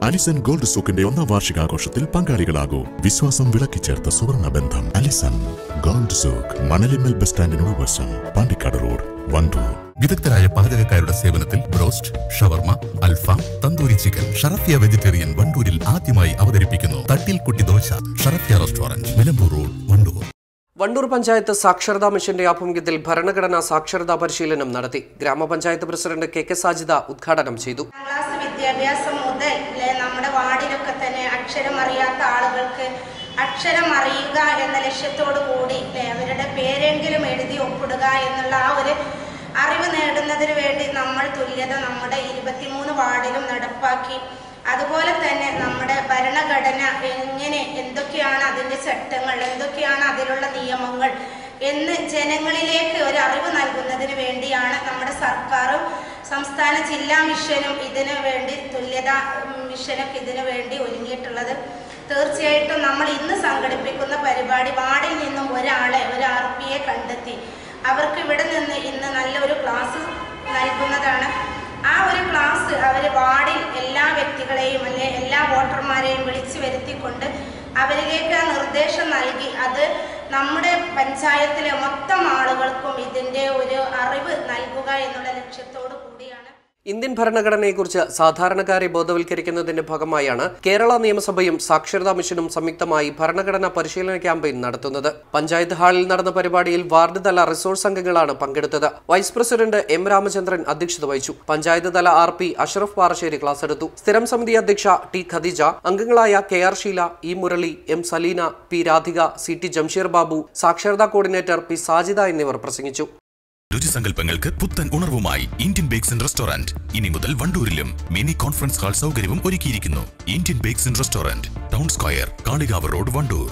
Allison gold സൂക്കിന്റെ ഒന്നാം വാർഷികാഘോഷത്തിൽ പങ്കാളികളാകൂ വിശ്വാസം വിളക്കിച്ചേർത്ത സുവർണ ബന്ധം അലിസൺ ഗോൾഡ് സൂക്ക് മണലിമൽ ബസ് സ്റ്റാൻഡിനോട് വശം പാണ്ടിക്കാട് റോഡ് വണ്ടൂർ വിദഗ്ധരായ പാചകക്കാരുടെ സേവനത്തിൽ ബ്രോസ്റ്റ് ഷവർമ അൽഫാം തന്തൂരി ചിക്കൻ ഷറഫിയ വെജിറ്റേറിയൻ വണ്ടൂരിൽ ആദ്യമായി അവതരിപ്പിക്കുന്നു തട്ടിൽ കുട്ടി ദോശ ഷറഫിയ റെസ്റ്റോറന്റ് നിലമ്പൂർ റോഡ് വണ്ടൂർ വണ്ടൂർ പഞ്ചായത്ത് സാക്ഷരതാ മിഷന്റെ ആഭിമുഖ്യത്തിൽ ഭരണഘടനാ സാക്ഷരതാ പരിശീലനം നടത്തി ഗ്രാമപഞ്ചായത്ത് പ്രസിഡന്റ് കെ കെ സാജിദ ഉദ്ഘാടനം ചെയ്തു ക്ലാസ് വിദ്യാഭ്യാസം മുതൽ ലെ നമ്മുടെ വാർഡിലൊക്കെ തന്നെ അക്ഷരം അറിയാത്ത ആളുകൾക്ക് അക്ഷരം അറിയുക എന്ന ലക്ഷ്യത്തോടു കൂടി ലെ അവരുടെ പേരെങ്കിലും എഴുതി ഒപ്പിടുക എന്നുള്ള ആ ഒരു അറിവ് നേടുന്നതിന് വേണ്ടി നമ്മൾ തുല്യത നമ്മുടെ ഇരുപത്തിമൂന്ന് വാർഡിലും നടപ്പാക്കി അതുപോലെ തന്നെ നമ്മുടെ ഭരണഘടന എങ്ങനെ എന്തൊക്കെയാണ് അതിൻ്റെ ചട്ടങ്ങൾ എന്തൊക്കെയാണ് അതിലുള്ള നിയമങ്ങൾ എന്ന് ജനങ്ങളിലേക്ക് ഒരു അറിവ് നൽകുന്നതിന് വേണ്ടിയാണ് നമ്മുടെ സർക്കാരും സംസ്ഥാന ജില്ലാ മിഷനും ഇതിനു വേണ്ടി തുല്യത മിഷനൊക്കെ ഇതിനു വേണ്ടി ഒരുങ്ങിയിട്ടുള്ളത് തീർച്ചയായിട്ടും നമ്മൾ ഇന്ന് സംഘടിപ്പിക്കുന്ന പരിപാടി വാർഡിൽ നിന്നും ഒരാളെ ഒരു ആർ പി എ കണ്ടെത്തി അവർക്ക് ഇവിടെ നിന്ന് ഇന്ന് നല്ലൊരു ക്ലാസ് നൽകുന്നതാണ് ആ ഒരു ക്ലാസ് അവർ വാർഡിൽ എല്ലാ വ്യക്തികളെയും അല്ലെ എല്ലാ വോട്ടർമാരെയും വിളിച്ചു വരുത്തിക്കൊണ്ട് അവരിലേക്ക് ആ നിർദ്ദേശം നൽകി അത് നമ്മുടെ പഞ്ചായത്തിലെ മൊത്തം ആളുകൾക്കും ഇതിൻ്റെ ഒരു അറിവ് നൽകുക എന്നുള്ള ലക്ഷ്യത്തോടു കൂടിയാണ് ഇന്ത്യൻ ഭരണഘടനയെക്കുറിച്ച് സാധാരണക്കാരെ ബോധവൽക്കരിക്കുന്നതിന്റെ ഭാഗമായാണ് കേരള നിയമസഭയും സാക്ഷരതാ മിഷനും സംയുക്തമായി ഭരണഘടനാ പരിശീലന ക്യാമ്പയിൻ നടത്തുന്നത് പഞ്ചായത്ത് ഹാളിൽ നടന്ന പരിപാടിയിൽ വാർഡ് തല റിസോഴ്സ് അംഗങ്ങളാണ് പങ്കെടുത്തത് വൈസ് പ്രസിഡന്റ് എം രാമചന്ദ്രൻ അധ്യക്ഷത വഹിച്ചു പഞ്ചായത്ത് തല R P Ashraf Parassery class എടുത്തു സ്ഥിരം സമിതി അധ്യക്ഷ ടി ഖദീജ അംഗങ്ങളായ K R Sheela E Murali M Saleena P Radhika C T Jamsheer Babu സാക്ഷരതാ കോർഡിനേറ്റർ പി സാജിദ എന്നിവർ പ്രസംഗിച്ചു രുചിസങ്കല്പങ്ങൾക്ക് പുത്തൻ ഉണർവുമായി ഇന്ത്യൻ ബേക്സ് ആൻഡ് റെസ്റ്റോറന്റ് ഇനി മുതൽ വണ്ടൂരിലും മിനി കോൺഫറൻസ് ഹാൾ സൗകര്യവും ഒരുക്കിയിരിക്കുന്നു Indian Bakes and restaurant town square Kalikavu road Wandoor